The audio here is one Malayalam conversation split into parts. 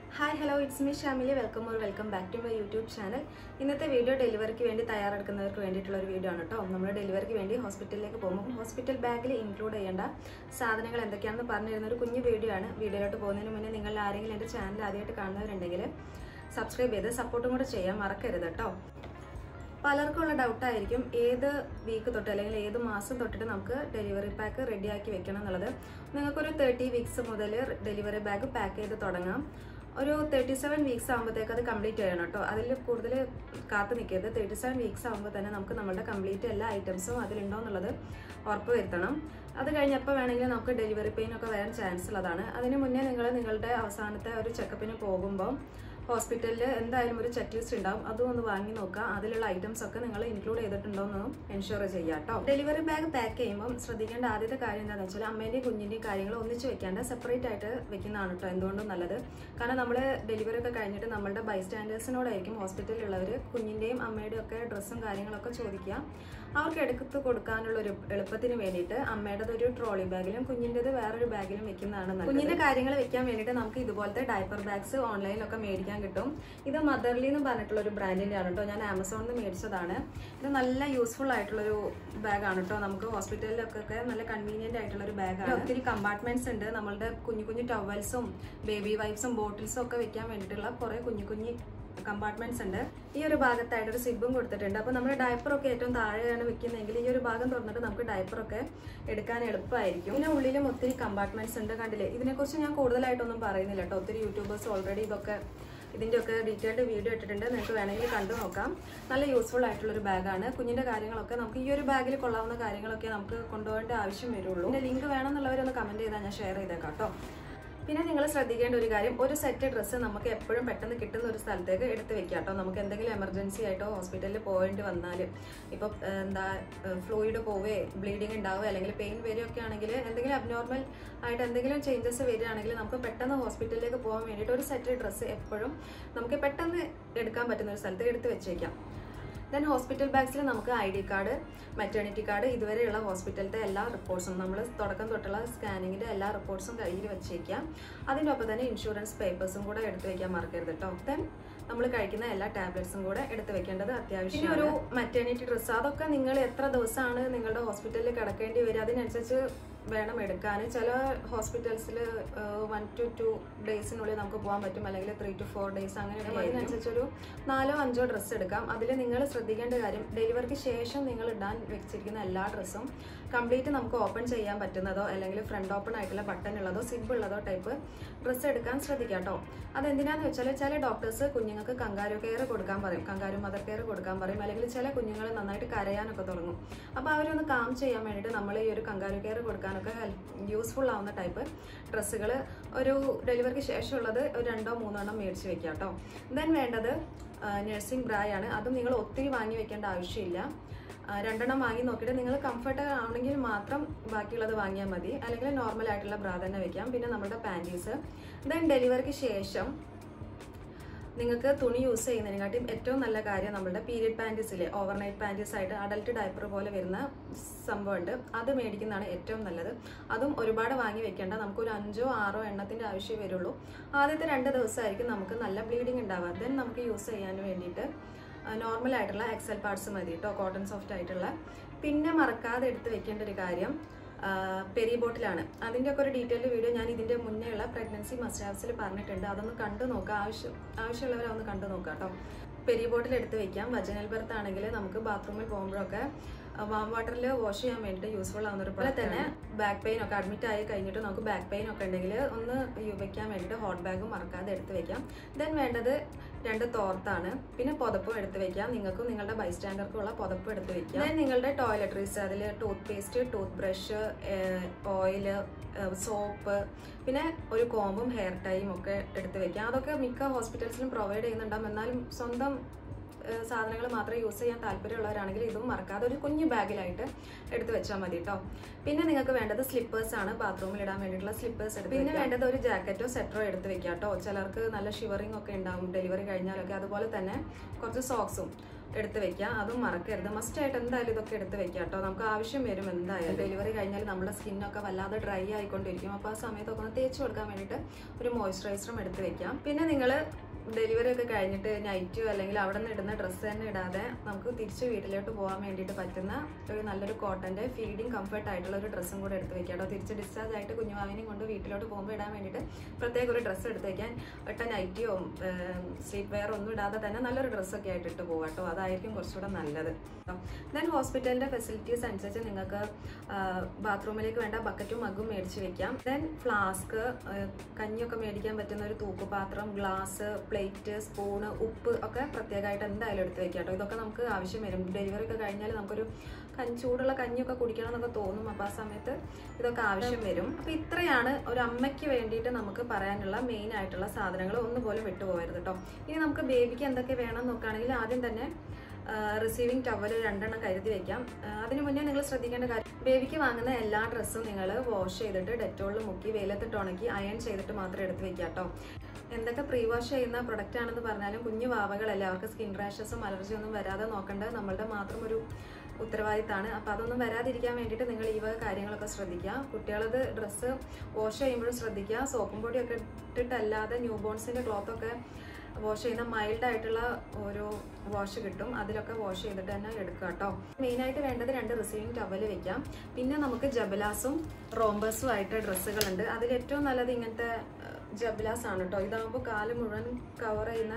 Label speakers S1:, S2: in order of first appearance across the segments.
S1: hi hello it's me Shamili welcome or welcome back to my YouTube channel ഇന്നത്തെ വീഡിയോ ഡെലിവറിക്ക് വേണ്ടി തയ്യാറെടുക്കുന്നവർക്ക് വേണ്ടിയിട്ടുള്ള ഒരു വീഡിയോ ആണ് കേട്ടോ നമ്മൾ ഡെലിവറിക്ക് വേണ്ടി ഹോസ്പിറ്റലിലേക്ക് പോകുമ്പോൾ ഹോസ്പിറ്റൽ ബാഗിൽ ഇൻക്ലൂഡ് ചെയ്യേണ്ട സാധനങ്ങൾ എന്തൊക്കെയാണെന്ന് പറഞ്ഞു തരുന്ന ഒരു കുഞ്ഞു വീഡിയോ ആണ് വീഡിയോയിലോട്ട് പോകുന്നതിന് മുന്നേ നിങ്ങൾ ആരെങ്കിലും എൻ്റെ ചാനൽ ആദ്യമായിട്ട് കാണുന്നവരുണ്ടെങ്കിൽ സബ്സ്ക്രൈബ് ചെയ്ത് സപ്പോർട്ടും കൂടെ ചെയ്യാൻ മറക്കരുത് കേട്ടോ പലർക്കും ഉള്ള ഡൗട്ടായിരിക്കും ഏത് വീക്ക് തൊട്ട് അല്ലെങ്കിൽ ഏത് മാസം തൊട്ടിട്ട് നമുക്ക് ഡെലിവറി പാക്ക് റെഡിയാക്കി വെക്കണം എന്നുള്ളത് നിങ്ങൾക്കൊരു തേർട്ടി വീക്സ് മുതൽ ഡെലിവറി ബാഗ് പാക്ക് ചെയ്ത് തുടങ്ങാം ഒരു തേർട്ടി സെവൻ വീക്സ് ആകുമ്പോഴത്തേക്ക് അത് കംപ്ലീറ്റ് ചെയ്യണം കേട്ടോ അതിൽ കൂടുതൽ കാത്തു നിൽക്കരുത് തേർട്ടി സെവൻ വീക്സ് ആകുമ്പോൾ തന്നെ നമുക്ക് നമ്മുടെ കംപ്ലീറ്റ് എല്ലാ ഐറ്റംസും അതിലുണ്ടോ എന്നുള്ളത് ഉറപ്പ് വരുത്തണം അത് കഴിഞ്ഞപ്പോൾ വേണമെങ്കിൽ നമുക്ക് ഡെലിവറി പെയിൻ ഒക്കെ വരാൻ ചാൻസ് ഉള്ളതാണ് അതിന് മുന്നേ നിങ്ങൾ നിങ്ങളുടെ അവസാനത്തെ ഒരു ചെക്കപ്പിന് പോകുമ്പോൾ ഹോസ്പിറ്റലിൽ എന്തായാലും ഒരു ചെക്ക് ലിസ്റ്റ് ഉണ്ടാവും അതും ഒന്ന് വാങ്ങി നോക്കുക അതിലുള്ള ഐറ്റംസ് ഒക്കെ നിങ്ങൾ ഇൻക്ലൂഡ് ചെയ്തിട്ടുണ്ടോ എന്ന് എൻഷുർ ചെയ്യാം കേട്ടോ ഡെലിവറി ബാഗ് പാക്ക് ചെയ്യുമ്പോൾ ശ്രദ്ധിക്കേണ്ട ആദ്യത്തെ കാര്യം എന്താണെന്ന് വെച്ചാൽ അമ്മേന്റെയും കുഞ്ഞിന്റെയും കാര്യങ്ങൾ ഒന്നിച്ച് വെക്കാണ്ട് സെപ്പറേറ്റ് ആയിട്ട് വെക്കുന്നതാണ് കേട്ടോ എന്തുകൊണ്ടും നല്ലത് കാരണം നമ്മൾ ഡെലിവറി ഒക്കെ കഴിഞ്ഞിട്ട് നമ്മളുടെ ബൈസ്റ്റാൻഡേഴ്സിനോടായിരിക്കും ഹോസ്പിറ്റലിലുള്ളവർ കുഞ്ഞിന്റെയും അമ്മയുടെയും ഒക്കെ ഡ്രസ്സും കാര്യങ്ങളൊക്കെ ചോദിക്കുക അവർക്ക് എടുത്ത് കൊടുക്കാനുള്ള ഒരു എളുപ്പത്തിന് വേണ്ടിയിട്ട് അമ്മയുടേത് ഒരു ട്രോളി ബാഗിലും കുഞ്ഞിൻ്റെത് വേറൊരു ബാഗിലും വെക്കുന്നതാണ് നല്ലത് കുഞ്ഞിന്റെ കാര്യങ്ങൾ വെക്കാൻ വേണ്ടിയിട്ട് നമുക്ക് ഇതുപോലത്തെ ഡയപ്പർ ബാഗ്സ് ഓൺലൈനിലൊക്കെ മേടിക്കാൻ കിട്ടും ഇത് മദർലി എന്ന് പറഞ്ഞിട്ടുള്ള ഒരു ബ്രാൻഡിന്റെ ആണ് കേട്ടോ ഞാൻ ആമസോണിൽ നിന്ന് മേടിച്ചതാണ് ഇത് നല്ല യൂസ്ഫുൾ ആയിട്ടുള്ളൊരു ബാഗാണ് കേട്ടോ നമുക്ക് ഹോസ്പിറ്റലിലൊക്കെ നല്ല കൺവീനിയന്റ് ആയിട്ടുള്ള ഒരു ബാഗാണ് ഒത്തിരി കമ്പാർട്ട്മെന്റ്സ് ഉണ്ട് നമ്മളുടെ കുഞ്ഞു കുഞ്ഞു ടവൽസും ബേബി വൈപ്സും ബോട്ടിൽസും ഒക്കെ വെക്കാൻ വേണ്ടിയിട്ടുള്ള കുറെ കുഞ്ഞു കുഞ്ഞു കമ്പാർട്ട്മെന്റ്സ് ഉണ്ട് ഈ ഒരു ഭാഗത്തായിട്ട് ഒരു സിബും കൊടുത്തിട്ടുണ്ട് അപ്പോൾ നമ്മൾ ഡയപ്പർ ഒക്കെ ഏറ്റവും താഴെയാണ് വെക്കുന്നതെങ്കിൽ ഈ ഒരു ഭാഗം തുറന്നിട്ട് നമുക്ക് ഡയപ്പർ ഒക്കെ എടുക്കാൻ എളുപ്പമായിരിക്കും പിന്നെ ഉള്ളിലും ഒത്തിരി കമ്പാർട്ട്മെന്റ്സ് ഉണ്ട് കണ്ടില്ലേ ഇതിനെക്കുറിച്ച് ഞാൻ കൂടുതലായിട്ടൊന്നും പറയുന്നില്ല കേട്ടോ ഒത്തിരി യൂട്യൂബേഴ്സ് ഓൾറെഡി ഇതൊക്കെ ഇതിന്റെ ഒക്കെ ഡീറ്റെയിൽഡ് വീഡിയോ ഇട്ടിട്ടുണ്ട് നിങ്ങൾക്ക് വേണമെങ്കിൽ കണ്ടു നോക്കാം നല്ല യൂസ്ഫുൾ ആയിട്ടുള്ള ഒരു ബാഗാണ് കുഞ്ഞിന്റെ കാര്യങ്ങളൊക്കെ നമുക്ക് ഈ ഒരു ബാഗിൽ കൊള്ളാവുന്ന കാര്യങ്ങളൊക്കെ നമുക്ക് കൊണ്ടുപോകേണ്ട ആവശ്യം വരുള്ളൂ ഇതിന്റെ ലിങ്ക് വേണമെന്നുള്ളവരൊന്ന് കമന്റ് ചെയ്താൽ ഞാൻ ഷെയർ ചെയ്തേക്കാം കേട്ടോ പിന്നെ നിങ്ങൾ ശ്രദ്ധിക്കേണ്ട ഒരു കാര്യം ഒരു സെറ്റ് ഡ്രസ്സ് നമുക്ക് എപ്പോഴും പെട്ടെന്ന് കിട്ടുന്ന ഒരു സ്ഥലത്തേക്ക് എടുത്ത് വെക്കാം കേട്ടോ നമുക്ക് എന്തെങ്കിലും എമർജൻസി ആയിട്ടോ ഹോസ്പിറ്റലിൽ പോകേണ്ടി വന്നാൽ ഇപ്പം എന്താ ഫ്ലൂയിഡ് പോവേ ബ്ലീഡിങ് ഉണ്ടാവുക അല്ലെങ്കിൽ പെയിൻ വരികയൊക്കെ ആണെങ്കിൽ എന്തെങ്കിലും അബ്നോർമൽ ആയിട്ട് എന്തെങ്കിലും ചേഞ്ചസ് വരികയാണെങ്കിൽ നമുക്ക് പെട്ടെന്ന് ഹോസ്പിറ്റലിലേക്ക് പോകാൻ വേണ്ടിയിട്ട് ഒരു സെറ്റ് ഡ്രസ്സ് എപ്പോഴും നമുക്ക് പെട്ടെന്ന് എടുക്കാൻ പറ്റുന്ന ഒരു സ്ഥലത്ത് എടുത്ത് വെച്ചേക്കാം ദെൻ ഹോസ്പിറ്റൽ ബാഗ്സിൽ നമുക്ക് I D card maternity card ഇതുവരെയുള്ള ഹോസ്പിറ്റലത്തെ എല്ലാ റിപ്പോർട്ട്സും നമ്മൾ തുടക്കം തൊട്ടുള്ള സ്കാനിങ്ങിന്റെ എല്ലാ റിപ്പോർട്ട്സും കയ്യിൽ വെച്ചേക്കാം അതിൻ്റെ ഒപ്പം തന്നെ ഇൻഷുറൻസ് പേപ്പേഴ്സും കൂടെ എടുത്ത് വെക്കാൻ മറക്കരുത് കേട്ടോ ദെൻ നമ്മൾ കഴിക്കുന്ന എല്ലാ ടാബ്ലറ്റ്സും കൂടെ എടുത്ത് വെക്കേണ്ടത് അത്യാവശ്യം ഒരു മെറ്റേണിറ്റി ഡ്രസ്സ് അതൊക്കെ നിങ്ങൾ എത്ര ദിവസമാണ് നിങ്ങളുടെ ഹോസ്പിറ്റലിൽ കിടക്കേണ്ടി വരിക അതിനനുസരിച്ച് വേണം എടുക്കാൻ ചില ഹോസ്പിറ്റൽസിൽ വൺ ടു ടു ഡേയ്സിനുള്ളിൽ നമുക്ക് പോകാൻ പറ്റും അല്ലെങ്കിൽ ത്രീ ടു ഫോർ ഡേയ്സ് അങ്ങനെ അതിനനുസരിച്ച് ഒരു നാലോ അഞ്ചോ ഡ്രസ്സ് എടുക്കാം അതിൽ നിങ്ങൾ ശ്രദ്ധിക്കേണ്ട കാര്യം ഡെലിവറിക്ക് ശേഷം നിങ്ങൾ ഇടാൻ വെച്ചിരിക്കുന്ന എല്ലാ ഡ്രസ്സും കംപ്ലീറ്റ് നമുക്ക് ഓപ്പൺ ചെയ്യാൻ പറ്റുന്നതോ അല്ലെങ്കിൽ ഫ്രണ്ട് ഓപ്പൺ ആയിട്ടുള്ള ബട്ടൺ ഉള്ളതോ സിബ് ഉള്ളതോ ടൈപ്പ് ഡ്രസ്സ് എടുക്കാൻ ശ്രദ്ധിക്കാം കേട്ടോ അതെന്തിനാന്ന് വെച്ചാൽ ചില ഡോക്ടേഴ്സ് കുഞ്ഞുങ്ങൾക്ക് കങ്കാരു കെയർ കൊടുക്കാൻ പറയും കങ്കാരു മദർ കെയർ കൊടുക്കാൻ പറയും അല്ലെങ്കിൽ ചില കുഞ്ഞുങ്ങൾ നന്നായിട്ട് കരയാനൊക്കെ തുടങ്ങും അപ്പോൾ അവരൊന്ന് കാം ചെയ്യാൻ വേണ്ടിയിട്ട് നമ്മൾ ഈ ഒരു കങ്കാരു കെയർ കൊടുക്കാനൊക്കെ ഹെൽപ്പ് യൂസ്ഫുൾ ആവുന്ന ടൈപ്പ് ഡ്രസ്സുകൾ ഒരു ഡെലിവറിക്ക് ശേഷമുള്ളത് ഒരു രണ്ടോ മൂന്നോ എണ്ണം മേടിച്ച് വെക്കാം കേട്ടോ ദെൻ വേണ്ടത് നഴ്സിംഗ് ബ്രായാണ് അതും നിങ്ങൾ ഒത്തിരി വാങ്ങി വെക്കേണ്ട ആവശ്യമില്ല രണ്ടെണ്ണം വാങ്ങി നോക്കിയിട്ട് നിങ്ങൾ കംഫർട്ട് ആണെങ്കിൽ മാത്രം ബാക്കിയുള്ളത് വാങ്ങിയാൽ മതി അല്ലെങ്കിൽ നോർമൽ ആയിട്ടുള്ള ബ്രാ തന്നെ വെക്കാം പിന്നെ നമ്മുടെ പാൻറ്റീസ് ദെൻ ഡെലിവറിക്ക് ശേഷം നിങ്ങൾക്ക് തുണി യൂസ് ചെയ്യുന്നതിനെക്കാട്ടിയും ഏറ്റവും നല്ല കാര്യം നമ്മുടെ പീരിയഡ് പാൻറ്റീസിലെ ഓവർനൈറ്റ് പാൻറ്റീസ് ആയിട്ട് അഡൽട്ട് ഡയപ്പർ പോലെ വരുന്ന സംഭവമുണ്ട് അത് മേടിക്കുന്നതാണ് ഏറ്റവും നല്ലത് അതും ഒരുപാട് വാങ്ങി വെക്കേണ്ട നമുക്ക് ഒരു അഞ്ചോ ആറോ എണ്ണത്തിന്റെ ആവശ്യമേ വരുള്ളൂ ആദ്യത്തെ രണ്ട് ദിവസമായിരിക്കും നമുക്ക് നല്ല ബ്ലീഡിങ് ഉണ്ടാവുക ദെൻ നമുക്ക് യൂസ് ചെയ്യാൻ വേണ്ടിയിട്ട് നോർമൽ ആയിട്ടുള്ള എക്സൽ പാർട്സ് മതി കേട്ടോ കോട്ടൺ സോഫ്റ്റ് ആയിട്ടുള്ള പിന്നെ മറക്കാതെ എടുത്ത് വെക്കേണ്ട ഒരു കാര്യം പെരി ബോട്ടിലാണ് അതിൻ്റെ ഒക്കെ ഒരു ഡീറ്റെയിൽഡ് വീഡിയോ ഞാൻ ഇതിൻ്റെ മുന്നേ ഉള്ള പ്രഗ്നൻസി മസ്റ്റ് ഹാവ്സിൽ പറഞ്ഞിട്ടുണ്ട് അതൊന്ന് കണ്ടു നോക്കുക ആവശ്യം ആവശ്യമുള്ളവരൊന്ന് കണ്ടു നോക്കുക കേട്ടോ പെരി ബോട്ടിൽ എടുത്ത് വെക്കാം വജനൽ ബർത്ത് ആണെങ്കിൽ നമുക്ക് ബാത്റൂമിൽ പോകുമ്പോഴൊക്കെ വാം വാട്ടറിൽ വാഷ് ചെയ്യാൻ വേണ്ടിയിട്ട് യൂസ്ഫുൾ ആവുന്ന ഒരു പോലെ തന്നെ ബാക്ക് പെയിൻ ഒക്കെ അഡ്മിറ്റ് ആയി കഴിഞ്ഞിട്ട് നമുക്ക് ബാക്ക് പെയിൻ ഒക്കെ ഉണ്ടെങ്കിൽ ഒന്ന് വെക്കാൻ വേണ്ടിയിട്ട് ഹോട്ട് ബാഗും മറക്കാതെ എടുത്ത് വെക്കാം ദെൻ വേണ്ടത് രണ്ട് തോർത്താണ് പിന്നെ പുതപ്പും എടുത്ത് വെക്കാം നിങ്ങൾക്കും നിങ്ങളുടെ ബൈസ്റ്റാൻഡർക്കും ഉള്ള പുതപ്പ് എടുത്ത് വെക്കാം ദെൻ നിങ്ങളുടെ ടോയ്ലറ്ററീസ് അതിൽ toothpaste toothbrush oil soap പിന്നെ ഒരു കോമ്പും ഹെയർ ടൈയും ഒക്കെ എടുത്ത് വെക്കാം അതൊക്കെ മിക്ക ഹോസ്പിറ്റൽസിലും പ്രൊവൈഡ് ചെയ്യുന്നുണ്ടാവും എന്നാലും സ്വന്തം സാധനങ്ങൾ മാത്രം യൂസ് ചെയ്യാൻ താല്പര്യമുള്ളവരാണെങ്കിൽ ഇതും മറക്കാതെ ഒരു കുഞ്ഞു ബാഗിലായിട്ട് എടുത്ത് വെച്ചാൽ മതി കേട്ടോ പിന്നെ നിങ്ങൾക്ക് വേണ്ടത് സ്ലിപ്പേഴ്സ് ആണ് ബാത്റൂമിൽ ഇടാൻ വേണ്ടിയിട്ടുള്ള സ്ലിപ്പേഴ്സ് എടുത്ത് പിന്നെ വേണ്ടത് ഒരു ജാക്കറ്റോ സെറ്ററോ എടുത്ത് വെക്കാം കേട്ടോ ചിലർക്ക് നല്ല ഷിവറിംഗ് ഒക്കെ ഉണ്ടാവും ഡെലിവറി കഴിഞ്ഞാലൊക്കെ അതുപോലെ തന്നെ കുറച്ച് സോക്സും എടുത്ത് വെക്കാം അതും മറക്കരുത് മസ്റ്റ് ആയിട്ട് എന്തായാലും ഇതൊക്കെ എടുത്ത് വെക്കാം കേട്ടോ നമുക്ക് ആവശ്യം വരും എന്തായാലും ഡെലിവറി കഴിഞ്ഞാൽ നമ്മുടെ സ്കിന്നൊക്കെ വല്ലാതെ ഡ്രൈ ആയിക്കൊണ്ടിരിക്കും അപ്പോൾ ആ സമയത്തൊക്കെ ഒന്ന് തേച്ച് കൊടുക്കാൻ വേണ്ടിയിട്ട് ഒരു മോയ്സ്ചറൈസറും എടുത്ത് വെക്കാം പിന്നെ നിങ്ങൾ ഡെലിവറി ഒക്കെ കഴിഞ്ഞിട്ട് നൈറ്റോ അല്ലെങ്കിൽ അവിടെ നിന്ന് ഇടുന്ന ഡ്രസ്സ് തന്നെ ഇടാതെ നമുക്ക് തിരിച്ച് വീട്ടിലോട്ട് പോകാൻ വേണ്ടിയിട്ട് പറ്റുന്ന ഒരു നല്ലൊരു കോട്ടന്റെ ഫീഡിങ് കംഫർട്ട് ആയിട്ടുള്ള ഒരു ഡ്രസ്സും കൂടെ എടുത്ത് വെക്കാം കേട്ടോ തിരിച്ച് ഡിസ്ചാർജ് ആയിട്ട് കുഞ്ഞുമാവിനെയും കൊണ്ട് വീട്ടിലോട്ട് പോകുമ്പോൾ ഇടാൻ വേണ്ടിയിട്ട് പ്രത്യേക ഒരു ഡ്രസ്സ് എടുത്ത് വെക്കാൻ ഒട്ട നൈറ്റിയോ സ്ലീപ്പ് വെയർ ഒന്നും ഇടാതെ തന്നെ നല്ലൊരു ഡ്രസ്സൊക്കെ ആയിട്ട് ഇട്ട് പോകാം കേട്ടോ അതായിരിക്കും കുറച്ചുകൂടെ നല്ലത് ദെൻ ഹോസ്പിറ്റലിന്റെ ഫെസിലിറ്റീസ് അനുസരിച്ച് നിങ്ങൾക്ക് ബാത്റൂമിലേക്ക് വേണ്ട ബക്കറ്റും മഗ്ഗും മേടിച്ച് വെക്കാം ദെൻ ഫ്ലാസ്ക് കഞ്ഞിയൊക്കെ മേടിക്കാൻ പറ്റുന്ന ഒരു തൂക്കുപാത്രം ഗ്ലാസ് പ്ലേറ്റ് സ്പൂണ് ഉപ്പ് ഒക്കെ പ്രത്യേകമായിട്ട് എന്തായാലും എടുത്ത് വെക്കാം കേട്ടോ ഇതൊക്കെ നമുക്ക് ആവശ്യം വരും ഡെലിവറി ഒക്കെ കഴിഞ്ഞാൽ നമുക്കൊരു കഞ്ഞി ചൂടുള്ള കഞ്ഞിയൊക്കെ കുടിക്കണം എന്നൊക്കെ തോന്നും അപ്പോൾ ആ സമയത്ത് ഇതൊക്കെ ആവശ്യം വരും അപ്പോൾ ഇത്രയാണ് ഒരു അമ്മയ്ക്ക് വേണ്ടിയിട്ട് നമുക്ക് പറയാനുള്ള മെയിൻ ആയിട്ടുള്ള സാധനങ്ങൾ ഒന്നുപോലും വിട്ടുപോകരുത് കേട്ടോ ഇനി നമുക്ക് ബേബിക്ക് എന്തൊക്കെ വേണം നോക്കുകയാണെങ്കിൽ ആദ്യം തന്നെ റിസീവിങ് ടവൽ രണ്ടെണ്ണം കരുതി വെക്കാം ആ, അതിനു മുന്നേ നിങ്ങൾ ശ്രദ്ധിക്കേണ്ട കാര്യം ബേബിക്ക് വാങ്ങുന്ന എല്ലാ ഡ്രസ്സും നിങ്ങൾ വാഷ് ചെയ്തിട്ട് ഡെറ്റോളിൽ മുക്കി വെയിലത്തിട്ട് ഉണക്കി അയൺ ചെയ്തിട്ട് മാത്രം എടുത്ത് വെക്കാം കേട്ടോ എന്തൊക്കെ പ്രീ വാഷ് ചെയ്യുന്ന പ്രൊഡക്റ്റ് ആണെന്ന് പറഞ്ഞാലും കുഞ്ഞു വാവകളല്ലേ അവർക്ക് സ്കിൻ റാഷസും അലർജി ഒന്നും വരാതെ നോക്കേണ്ടത് നമ്മളുടെ മാത്രം ഒരു ഉത്തരവാദിത്തമാണ് അപ്പോൾ അതൊന്നും വരാതിരിക്കാൻ വേണ്ടിയിട്ട് നിങ്ങൾ ഈ വക കാര്യങ്ങളൊക്കെ ശ്രദ്ധിക്കുക കുട്ടികളത് ഡ്രസ്സ് വാഷ് ചെയ്യുമ്പോഴും ശ്രദ്ധിക്കുക സോപ്പും പൊടിയൊക്കെ ഇട്ടിട്ടല്ലാതെ ന്യൂ ബോൺസിൻ്റെ ക്ലോത്തൊക്കെ വാഷ് ചെയ്യുന്ന മൈൽഡ് ആയിട്ടുള്ള ഒരു വാഷ് കിട്ടും അതിലൊക്കെ വാഷ് ചെയ്തിട്ട് തന്നെ എടുക്കുക കേട്ടോ മെയിനായിട്ട് വേണ്ടത് രണ്ട് റിസീവിങ് ടവൽ വെക്കാം പിന്നെ നമുക്ക് ജബലാസും റോംബസും ആയിട്ട് ഡ്രസ്സുകളുണ്ട് അതിൽ ഏറ്റവും നല്ലത് ഇങ്ങനത്തെ ജബലാസ് ആണ് കേട്ടോ ഇതാകുമ്പോൾ കാല് മുഴുവൻ കവർ ചെയ്യുന്ന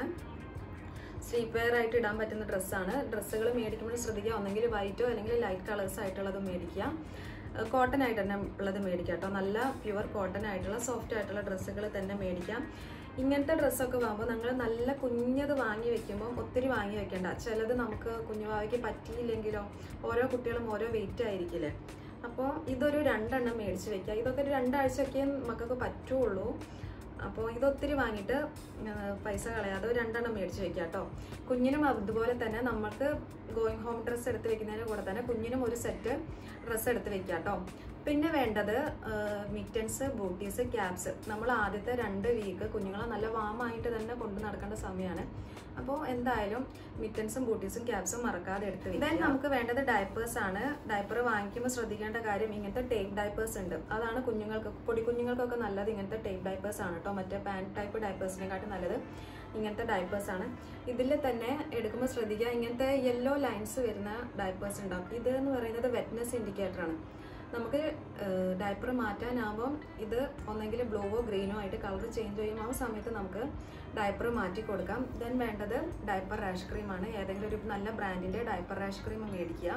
S1: സ്ലീപ്പ് വെയർ ആയിട്ട് ഇടാൻ പറ്റുന്ന ഡ്രസ്സാണ് ഡ്രസ്സുകൾ മേടിക്കുമ്പോൾ ശ്രദ്ധിക്കുക ഒന്നെങ്കിൽ വൈറ്റോ അല്ലെങ്കിൽ ലൈറ്റ് കളേഴ്സ് ആയിട്ടുള്ളത് മേടിക്കുക കോട്ടൺ ആയിട്ട് തന്നെ ഉള്ളത് മേടിക്കാം കേട്ടോ നല്ല പ്യുവർ കോട്ടൺ ആയിട്ടുള്ള സോഫ്റ്റ് ആയിട്ടുള്ള ഡ്രസ്സുകൾ തന്നെ മേടിക്കാം ഇങ്ങനത്തെ ഡ്രസ്സൊക്കെ വാങ്ങുമ്പോൾ നിങ്ങൾ നല്ല കുഞ്ഞത് വാങ്ങി വെക്കുമ്പോൾ ഒത്തിരി വാങ്ങി വെക്കേണ്ട ചിലത് നമുക്ക് കുഞ്ഞുവാവയ്ക്ക് പറ്റിയില്ലെങ്കിലോ ഓരോ കുട്ടികളും ഓരോ വെയിറ്റ് ആയിരിക്കില്ലേ അപ്പോൾ ഇതൊരു രണ്ടെണ്ണം മേടിച്ച് വെക്കുക ഇതൊക്കെ ഒരു രണ്ടാഴ്ചയൊക്കെ മക്കൾക്ക് പറ്റുള്ളൂ അപ്പോൾ ഇതൊത്തിരി വാങ്ങിയിട്ട് ആ, പൈസ കളയാതെ ഒരു രണ്ടെണ്ണം മേടിച്ച് വെക്കാം കേട്ടോ കുഞ്ഞിനും അതുപോലെ തന്നെ നമുക്ക് ഗോയിങ് ഹോം ഡ്രസ്സ് എടുത്ത് വെക്കുന്നതിന് കൂടെ തന്നെ കുഞ്ഞിനും ഒരു സെറ്റ് ഡ്രസ്സ് എടുത്ത് വെക്കാം കേട്ടോ പിന്നെ വേണ്ടത് മിറ്റൻസ് ബൂട്ടീസ് ക്യാപ്സ് നമ്മൾ ആദ്യത്തെ രണ്ട് വീക്ക് കുഞ്ഞുങ്ങളെ നല്ല വാമായിട്ട് തന്നെ കൊണ്ടു നടക്കേണ്ട സമയമാണ് അപ്പോൾ എന്തായാലും മിറ്റൻസും ബൂട്ടീസും ക്യാപ്സും മറക്കാതെ എടുത്ത് വെക്കാം നമുക്ക് വേണ്ടത് ഡയപ്പേഴ്സ് ആണ് ഡയപ്പർ വാങ്ങിക്കുമ്പോൾ ശ്രദ്ധിക്കേണ്ട കാര്യം ഇങ്ങനത്തെ ടേപ്പ് ഡയപ്പേഴ്സ് ഉണ്ട് അതാണ് കുഞ്ഞുങ്ങൾക്ക് പൊടി കുഞ്ഞുങ്ങൾക്കൊക്കെ നല്ലത് ഇങ്ങനത്തെ ടേപ്പ് ഡയപ്പേഴ്സ് ആണ് കേട്ടോ മറ്റേ പാൻറ് ടൈപ്പ് ഡയപ്പേഴ്സിനെക്കാട്ടും നല്ലത് ഇങ്ങനത്തെ ഡയപ്പേഴ്സ് ആണ് ഇതിൽ തന്നെ എടുക്കുമ്പോൾ ശ്രദ്ധിക്കുക ഇങ്ങനത്തെ യെല്ലോ ലൈൻസ് വരുന്ന ഡയപ്പേഴ്സ് ഉണ്ടാവും ഇത് എന്ന് പറയുന്നത് വെറ്റ്നസ് ഇൻഡിക്കേറ്റർ ആണ് നമുക്ക് ഡയപ്പർ മാറ്റാനാകുമ്പം ഇത് ഒന്നെങ്കിൽ ബ്ലൂവോ ഗ്രീനോ ആയിട്ട് കളർ ചേഞ്ച് ചെയ്യും ആ സമയത്ത് നമുക്ക് ഡയപ്പർ മാറ്റി കൊടുക്കാം ദെൻ വേണ്ടത് ഡയപ്പർ റാഷ് ക്രീമാണ് ഏതെങ്കിലും ഒരു നല്ല ബ്രാൻഡിൻ്റെ ഡയപ്പർ റാഷ് ക്രീം മേടിക്കുക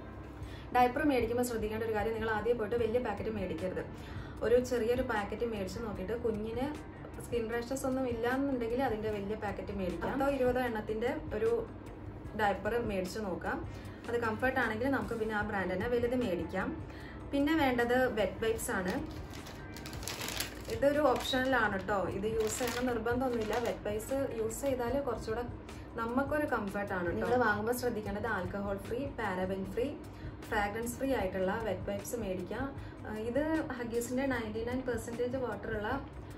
S1: ഡയപ്പർ മേടിക്കുമ്പോൾ ശ്രദ്ധിക്കേണ്ട ഒരു കാര്യം നിങ്ങൾ ആദ്യം പോയിട്ട് വലിയ പാക്കറ്റ് മേടിക്കരുത് ഒരു ചെറിയൊരു പാക്കറ്റ് മേടിച്ച് നോക്കിയിട്ട് കുഞ്ഞിന് സ്കിൻ റാഷസ് ഒന്നും ഇല്ല എന്നുണ്ടെങ്കിൽ അതിൻ്റെ വലിയ പാക്കറ്റ് മേടിക്കാം അതോ ഇരുപതോ എണ്ണത്തിൻ്റെ ഒരു ഡയപ്പർ മേടിച്ച് നോക്കാം അത് കംഫർട്ട് ആണെങ്കിൽ നമുക്ക് പിന്നെ ആ ബ്രാൻഡ് തന്നെ വലുത് മേടിക്കാം പിന്നെ വേണ്ടത് വെറ്റ് വൈപ്സ് ആണ് ഇതൊരു ഓപ്ഷനിലാണ് കേട്ടോ ഇത് യൂസ് ചെയ്യണം നിർബന്ധമൊന്നുമില്ല വെറ്റ് വൈസ് യൂസ് ചെയ്താൽ കുറച്ചുകൂടെ നമുക്കൊരു കംഫർട്ടാണ് നിങ്ങൾ വാങ്ങുമ്പോൾ ശ്രദ്ധിക്കേണ്ടത് alcohol free paraben free fragrance free ആയിട്ടുള്ള വെറ്റ് വൈപ്സ് മേടിക്കാം ആ, ഇത് ഹഗീസിൻ്റെ നയൻറ്റി നയൻ പെർസെൻറ്റേജ് വാട്ടറുള്ള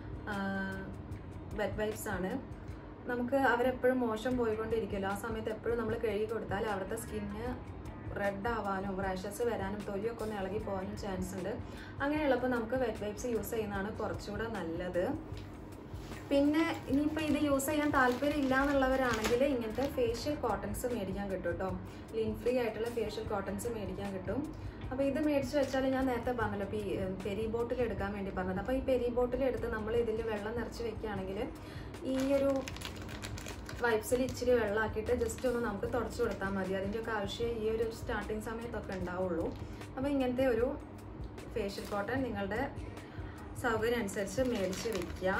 S1: വെറ്റ് വൈപ്സ് ആണ് നമുക്ക് അവരെപ്പോഴും മോശം പോയിക്കൊണ്ടിരിക്കുമല്ലോ ആ സമയത്ത് എപ്പോഴും നമ്മൾ കഴുകി കൊടുത്താൽ അവിടുത്തെ സ്കിന്ന് റെഡ് ആവാനും റാഷസ് വരാനും തൊലിയൊക്കെ ഒന്ന് ഇളകി പോകാനും ചാൻസ് ഉണ്ട് അങ്ങനെയുള്ളപ്പോൾ നമുക്ക് വെറ്റ് വൈപ്സ് യൂസ് ചെയ്യുന്നതാണ് കുറച്ചുകൂടെ നല്ലത് പിന്നെ ഇനിയിപ്പോൾ ഇത് യൂസ് ചെയ്യാൻ താല്പര്യം ഇല്ല എന്നുള്ളവരാണെങ്കിൽ ഇങ്ങനത്തെ ഫേഷ്യൽ കോട്ടൺസ് മേടിക്കാൻ കിട്ടും കേട്ടോ ലിൻ ഫ്രീ ആയിട്ടുള്ള ഫേഷ്യൽ കോട്ടൺസ് മേടിക്കാൻ കിട്ടും അപ്പോൾ ഇത് മേടിച്ച് വെച്ചാൽ ഞാൻ നേരത്തെ പറഞ്ഞല്ലോ ഇപ്പോൾ ഈ ഉം, പെരി ബോട്ടിൽ എടുക്കാൻ വേണ്ടി പറഞ്ഞത് അപ്പോൾ ഈ പെരി ബോട്ടിൽ എടുത്ത് നമ്മൾ ഇതിൽ വെള്ളം നിറച്ച് വെക്കുകയാണെങ്കിൽ ഈ ഒരു വൈപ്സിൽ ഇച്ചിരി വെള്ളമാക്കിയിട്ട് ജസ്റ്റ് ഒന്ന് നമുക്ക് തുടച്ചു കൊടുത്താൽ മതി അതിൻ്റെയൊക്കെ ആവശ്യം ഈ ഒരു സ്റ്റാർട്ടിങ് സമയത്തൊക്കെ ഉണ്ടാവുള്ളൂ അപ്പോൾ ഇങ്ങനത്തെ ഒരു ഫേഷ്യൽ കോട്ടൺ നിങ്ങളുടെ സൗകര്യം അനുസരിച്ച് മേടിച്ച് വെക്കുക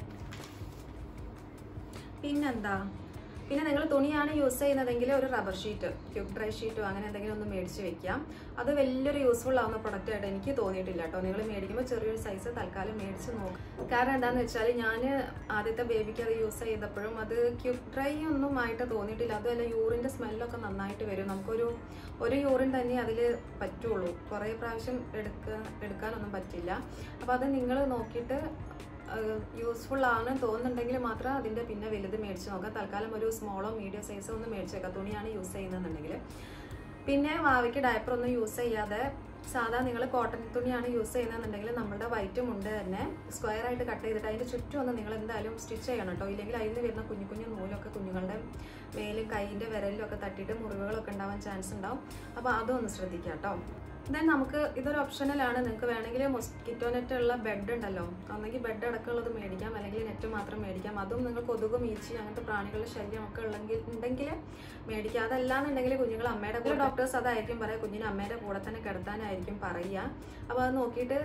S1: പിന്നെന്താ പിന്നെ നിങ്ങൾ തുണിയാണ് യൂസ് ചെയ്യുന്നതെങ്കിൽ ഒരു റബ്ബർ ഷീറ്റ് ക്യൂബ് ഡ്രൈ ഷീറ്റോ അങ്ങനെ എന്തെങ്കിലും ഒന്ന് മേടിച്ച് വെക്കാം അത് വലിയൊരു യൂസ്ഫുൾ ആവുന്ന പ്രൊഡക്റ്റ് ആയിട്ട് എനിക്ക് തോന്നിയിട്ടില്ല കേട്ടോ നിങ്ങൾ മേടിക്കുമ്പോൾ ചെറിയൊരു സൈസ് തൽക്കാലം മേടിച്ച് നോക്കും കാരണം എന്താണെന്ന് വെച്ചാൽ ഞാൻ ആദ്യത്തെ ബേബിക്ക് അത് യൂസ് ചെയ്തപ്പോഴും അത് ക്യൂബ് ഡ്രൈ ഒന്നും ആയിട്ട് തോന്നിയിട്ടില്ല അതുമല്ല യൂറിൻ്റെ സ്മെല്ലൊക്കെ നന്നായിട്ട് വരും നമുക്കൊരു ഒരു യൂറിൻ തന്നെ അതിൽ പറ്റുള്ളൂ കുറേ പ്രാവശ്യം എടുക്കാൻ എടുക്കാനൊന്നും പറ്റില്ല അപ്പോൾ അത് നിങ്ങൾ നോക്കിയിട്ട് യൂസ്ഫുൾ ആണ് തോന്നുന്നുണ്ടെങ്കിൽ മാത്രം അതിൻ്റെ പിന്നെ വലുത് മേടിച്ച് നോക്കാം തൽക്കാലം ഒരു സ്മോളോ മീഡിയം സൈസോ ഒന്ന് മേടിച്ച് വെക്കാം തുണിയാണ് യൂസ് ചെയ്യുന്നതെന്നുണ്ടെങ്കിൽ പിന്നെ വാവയ്ക്ക് ഡയപ്പർ ഒന്നും യൂസ് ചെയ്യാതെ സാധാ നിങ്ങൾ കോട്ടൺ തുണിയാണ് യൂസ് ചെയ്യുന്നതെന്നുണ്ടെങ്കിൽ നമ്മുടെ വൈറ്റ് മുണ്ട് തന്നെ സ്ക്വയർ ആയിട്ട് കട്ട് ചെയ്തിട്ട് അതിൻ്റെ ചുറ്റും ഒന്ന് നിങ്ങൾ എന്തായാലും സ്റ്റിച്ച് ചെയ്യണം കേട്ടോ ഇല്ലെങ്കിൽ അതിൽ നിന്ന് വരുന്ന കുഞ്ഞു കുഞ്ഞു നൂലൊക്കെ കുഞ്ഞുങ്ങളുടെ മേലും കൈയിൻ്റെ വിരലിലും ഒക്കെ തട്ടിയിട്ട് മുറിവുകളൊക്കെ ഉണ്ടാവാൻ ചാൻസ് ഉണ്ടാവും അപ്പോൾ അതും ഒന്ന് ശ്രദ്ധിക്കുക കേട്ടോ ദെൻ നമുക്ക് ഇതൊരു ഓപ്ഷനലാണ് നിങ്ങൾക്ക് വേണമെങ്കിൽ മൊസ്കിറ്റോ നെറ്റ് ഉള്ള ബെഡ് ഉണ്ടല്ലോ ഒന്നെങ്കിൽ ബെഡ് അടക്കമുള്ളത് മേടിക്കാം അല്ലെങ്കിൽ നെറ്റ് മാത്രം മേടിക്കാം അതും നിങ്ങൾ കൊതുകും ഈച്ചി അങ്ങനത്തെ പ്രാണികളുടെ ശല്യം ഒക്കെ ഉള്ളെങ്കിൽ ഉണ്ടെങ്കിൽ മേടിക്കുക അതല്ലാന്നുണ്ടെങ്കിൽ കുഞ്ഞുങ്ങൾ അമ്മയുടെ കൂടെ ഡോക്ടേഴ്സ് അതായിരിക്കും പറയുക കുഞ്ഞിനെ അമ്മയുടെ കൂടെ തന്നെ കിടത്താനായിരിക്കും പറയുക അപ്പോൾ അത് നോക്കിയിട്ട്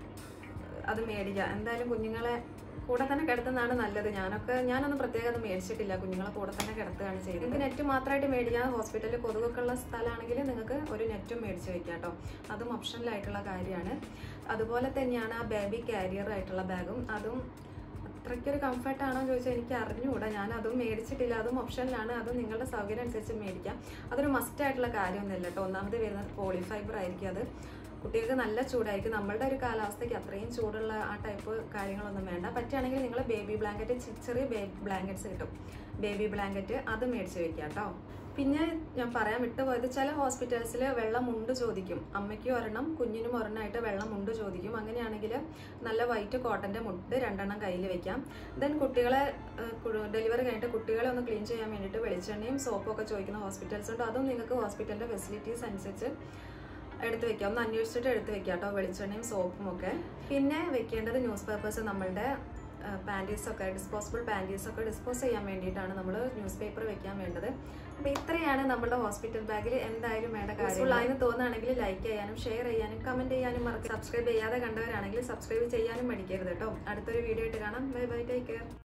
S1: അത് മേടിക്കുക എന്തായാലും കുഞ്ഞുങ്ങളെ കൂടെ തന്നെ കിടത്തുന്നതാണ് നല്ലത് ഞാനൊക്കെ ഞാനൊന്നും പ്രത്യേകം അത് മേടിച്ചിട്ടില്ല കുഞ്ഞുങ്ങളെ കൂടെ തന്നെ കിടത്തുകയാണ് ചെയ്തത് നിങ്ങൾക്ക് നെറ്റ് മാത്രമായിട്ട് മേടിക്കാം ഹോസ്പിറ്റലിൽ കൊതുകൊക്കെ ഉള്ള സ്ഥലമാണെങ്കിൽ നിങ്ങൾക്ക് ഒരു നെറ്റും മേടിച്ച് വെക്കാം കേട്ടോ അതും ഓപ്ഷനിലായിട്ടുള്ള കാര്യമാണ് അതുപോലെ തന്നെയാണ് ആ ബേബി കാരിയർ ആയിട്ടുള്ള ബാഗും അതും അത്രയ്ക്കൊരു കംഫർട്ട് ആണോ ചോദിച്ചാൽ എനിക്ക് അറിഞ്ഞുകൂടാ ഞാൻ അതും മേടിച്ചിട്ടില്ല അതും ഓപ്ഷനിലാണ് അതും നിങ്ങളുടെ സൗകര്യം അനുസരിച്ച് മേടിക്കാം അതൊരു മസ്റ്റ് ആയിട്ടുള്ള കാര്യമൊന്നുമില്ല കേട്ടോ ഒന്നാമത് വരുന്നത് പോളിഫൈബർ ആയിരിക്കും അത് കുട്ടികൾക്ക് നല്ല ചൂടായിരിക്കും നമ്മളുടെ ഒരു കാലാവസ്ഥയ്ക്ക് അത്രയും ചൂടുള്ള ആ ടൈപ്പ് കാര്യങ്ങളൊന്നും വേണ്ട പറ്റുകയാണെങ്കിൽ നിങ്ങൾ ബേബി ബ്ലാങ്കറ്റ് ചെറിയ ബേബി ബ്ലാങ്കറ്റ്സ് കിട്ടും ബേബി ബ്ലാങ്കറ്റ് അത് മേടിച്ച് വെക്കാം കേട്ടോ പിന്നെ ഞാൻ പറയാൻ വിട്ടുപോയത് ചില ഹോസ്പിറ്റൽസിൽ വെള്ളം മുണ്ട് ചോദിക്കും അമ്മയ്ക്കും ഒരെണ്ണം കുഞ്ഞിനും ഒരെണ്ണമായിട്ട് വെള്ളം മുണ്ട് ചോദിക്കും അങ്ങനെയാണെങ്കിൽ നല്ല വൈറ്റ് കോട്ടൻ്റെ മുണ്ട് രണ്ടെണ്ണം കയ്യിൽ വെക്കാം ദെൻ കുട്ടികളെ ഡെലിവറി കഴിഞ്ഞിട്ട് കുട്ടികളെ ഒന്ന് ക്ലീൻ ചെയ്യാൻ വേണ്ടിയിട്ട് വെളിച്ചെണ്ണയും സോപ്പും ഒക്കെ ചോദിക്കുന്ന ഹോസ്പിറ്റൽസ് ഉണ്ട് അതും നിങ്ങൾക്ക് ഹോസ്പിറ്റലിൻ്റെ ഫെസിലിറ്റീസ് അനുസരിച്ച് എടുത്ത് വെക്കാം ഒന്ന് അന്വേഷിച്ചിട്ട് എടുത്ത് വെക്കാം കേട്ടോ വെളിച്ചെണ്ണയും സോപ്പും ഒക്കെ പിന്നെ വെക്കേണ്ടത് ന്യൂസ് പേപ്പേഴ്സ് നമ്മളുടെ പാൻറ്റീസ് ഒക്കെ ഡിസ്പോസിബിൾ പാൻറ്റീസ് ഒക്കെ ഡിസ്പോസ് ചെയ്യാൻ വേണ്ടിയിട്ടാണ് നമ്മൾ ന്യൂസ് പേപ്പർ വെക്കാൻ വേണ്ടത് അപ്പോൾ ഇത്രയാണ് നമ്മുടെ ഹോസ്പിറ്റൽ ബാഗിൽ എന്തായാലും വേണ്ട കാര്യം ആയെന്ന് തോന്നുകയാണെങ്കിൽ ലൈക്ക് ചെയ്യാനും ഷെയർ ചെയ്യാനും കമൻറ്റ് ചെയ്യാനും മറക്കുക സബ്സ്ക്രൈബ് ചെയ്യാതെ കണ്ടവരാണെങ്കിൽ സബ്സ്ക്രൈബ് ചെയ്യാനും മടിക്കരുത് കേട്ടോ അടുത്തൊരു വീഡിയോ ആയിട്ട് കാണാം ബൈ ബൈ ടേക്ക് കെയർ